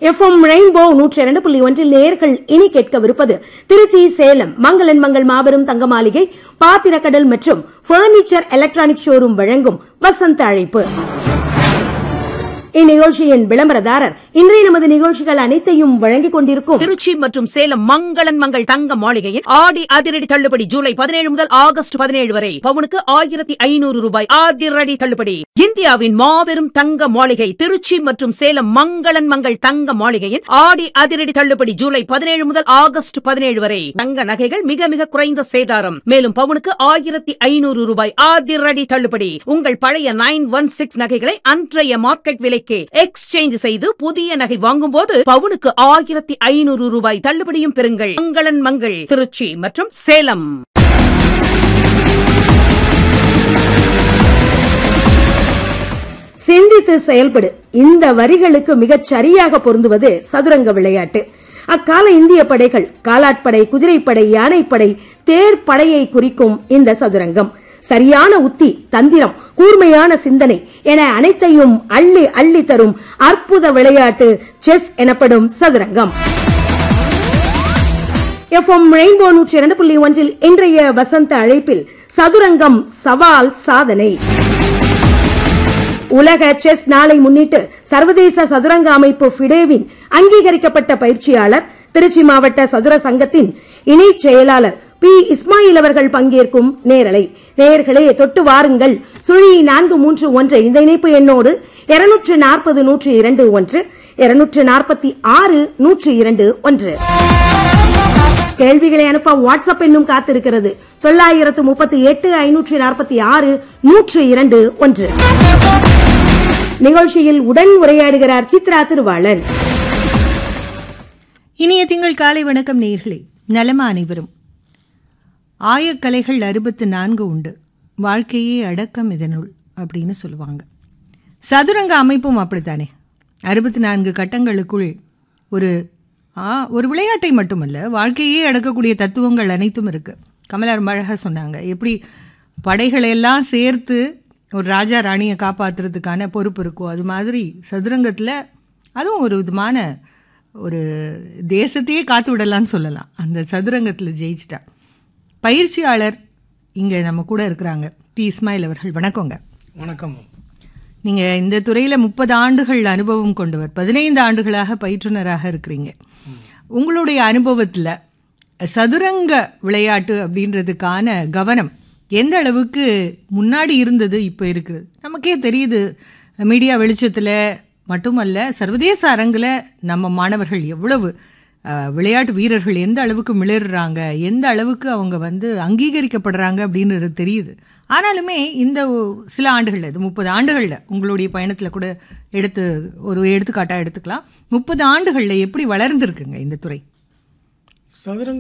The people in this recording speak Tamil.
எஃப்எம் ரெயின்போ நூற்றி இரண்டு புள்ளி ஒன்றில் நேர்கள் இனி கேட்கவிருப்பது திருச்சி சேலம் மங்களன் மங்கள் மாபெரும் தங்க மாளிகை பாத்திரக்கடல் மற்றும் பர்னிச்சர் எலக்ட்ரானிக் ஷோரூம் வழங்கும் வசந்த அழைப்பு இந்நிகழ்ச்சியின் விளம்பரதாரர் இன்றைய நமது நிகழ்ச்சிகள் அனைத்தையும் வழங்கிக் கொண்டிருக்கும் திருச்சி மற்றும் சேலம் மங்களன் மங்கள் தங்க மாளிகையில் ஆடி அதிரடி தள்ளுபடி ஜூலை பதினேழு முதல் ஆகஸ்ட் பதினேழு வரை பவுனுக்கு ஆயிரத்தி ஐநூறு ரூபாய் அதிரடி தள்ளுபடி இந்தியாவின் மாபெரும் தங்க மாளிகை திருச்சி மற்றும் சேலம் மங்களன் மங்கள் தங்க மாளிகையில் ஆடி அதிரடி தள்ளுபடி ஜூலை பதினேழு முதல் ஆகஸ்ட் பதினேழு வரை தங்க நகைகள் மிக மிக குறைந்த சேதாரம் மேலும் பவுனுக்கு ஆயிரத்தி ஐநூறு ரூபாய் அதிரடி தள்ளுபடி உங்கள் பழைய நைன் ஒன் சிக்ஸ் நகைகளை அன்றைய மார்க்கெட் விலைக்கு எக்ஸ்சேஞ்ச் செய்து புதிய நகை வாங்கும் போது பவுனுக்கு ஆயிரத்தி ஐநூறு ரூபாய் தள்ளுபடியும் பெறுங்கள் மங்களன் மங்கள் திருச்சி மற்றும் சேலம் சிந்தித்து செயல்படு இந்த வரிகளுக்கு மிகச் சரியாக பொருந்துவது சதுரங்க விளையாட்டு அக்கால இந்திய படைகள் காலாட்படை குதிரைப்படை யானைப்படை தேர் படையை குறிக்கும் இந்த சதுரங்கம் சரியான உத்தி தந்திரம் கூர்மையான சிந்தனை என அனைத்தையும் அள்ளி அள்ளி தரும் அற்புத விளையாட்டு செஸ் எனப்படும் சதுரங்கம் எஃப்எம் ரெயின்போ நூற்றி இரண்டு புள்ளி ஒன்றில் இன்றைய வசந்த அழைப்பில் சதுரங்கம் சவால் சாதனை உலக செஸ் நாளை முன்னிட்டு சர்வதேச சதுரங்க அமைப்பு ஃபிடேவின் அங்கீகரிக்கப்பட்ட பயிற்சியாளர் திருச்சி மாவட்ட சதுர சங்கத்தின் இணை செயலாளர் பி இஸ்மாயில் அவர்கள் பங்கேற்கும் நேரலை நேயர்களே தொட்டு வாருங்கள் சுழி நான்கு மூன்று ஒன்று இந்த இணைப்பு எண்ணோடு இருநூற்று நாற்பது நூற்று இரண்டு ஒன்று இருநூற்று நாற்பத்தி ஆறு நூற்று இரண்டு ஒன்று கேள்விகளை அனுப்ப வாட்ஸ்அப் என்னும் காத்திருக்கிறது தொள்ளாயிரத்து முப்பத்தி எட்டு ஐநூற்று நாற்பத்தி ஆறு நூற்று இரண்டு ஒன்று நிகழ்ச்சியில் உடன் உரையாடுகிறார் சித்ரா திருவாளன் இனிய திங்கள் காலை வணக்கம் நேர்களே நலமா அனைவரும் ஆயக்கலைகள் அறுபத்து நான்கு உண்டு வாழ்க்கையே அடக்கம் இதனுள் அப்படின்னு சொல்லுவாங்க சதுரங்க அமைப்பும் அப்படித்தானே அறுபத்தி நான்கு கட்டங்களுக்குள் ஒரு ஆ ஒரு விளையாட்டை மட்டுமல்ல வாழ்க்கையே அடக்கக்கூடிய தத்துவங்கள் அனைத்தும் இருக்கு கமலார் அழகாக சொன்னாங்க எப்படி படைகளை எல்லாம் சேர்த்து ஒரு ராஜா ராணியை காப்பாற்றுறதுக்கான பொறுப்பு இருக்கோ அது மாதிரி சதுரங்கத்தில் அதுவும் ஒரு விதமான ஒரு தேசத்தையே காத்து விடலான்னு சொல்லலாம் அந்த சதுரங்கத்தில் ஜெயிச்சிட்டா பயிற்சியாளர் இங்கே நம்ம கூட இருக்கிறாங்க பி இஸ்மாயில் அவர்கள் வணக்கங்க வணக்கம் நீங்கள் இந்த துறையில் முப்பது ஆண்டுகள் அனுபவம் கொண்டவர் பதினைந்து ஆண்டுகளாக பயிற்றுனராக இருக்கிறீங்க உங்களுடைய அனுபவத்தில் சதுரங்க விளையாட்டு அப்படின்றதுக்கான கவனம் எந்த அளவுக்கு முன்னாடி இருந்தது இப்போ இருக்குது நமக்கே தெரியுது மீடியா வெளிச்சத்தில் மட்டுமல்ல சர்வதேச அரங்கில் நம்ம மாணவர்கள் எவ்வளவு அஹ், விளையாட்டு வீரர்கள் எந்த அளவுக்கு மிளறுறாங்க எந்த அளவுக்கு அவங்க வந்து அங்கீகரிக்கப்படுறாங்க அப்படின்றது தெரியுது ஆனாலுமே இந்த ஒ- சில ஆண்டுகளில் இது முப்பது ஆண்டுகளில் உங்களுடைய பயணத்தில் கூட எடுத்து ஒரு எடுத்துக்காட்டாக எடுத்துக்கலாம் முப்பது ஆண்டுகளில் எப்படி வளர்ந்துருக்குங்க இந்த துறை சதுரங்க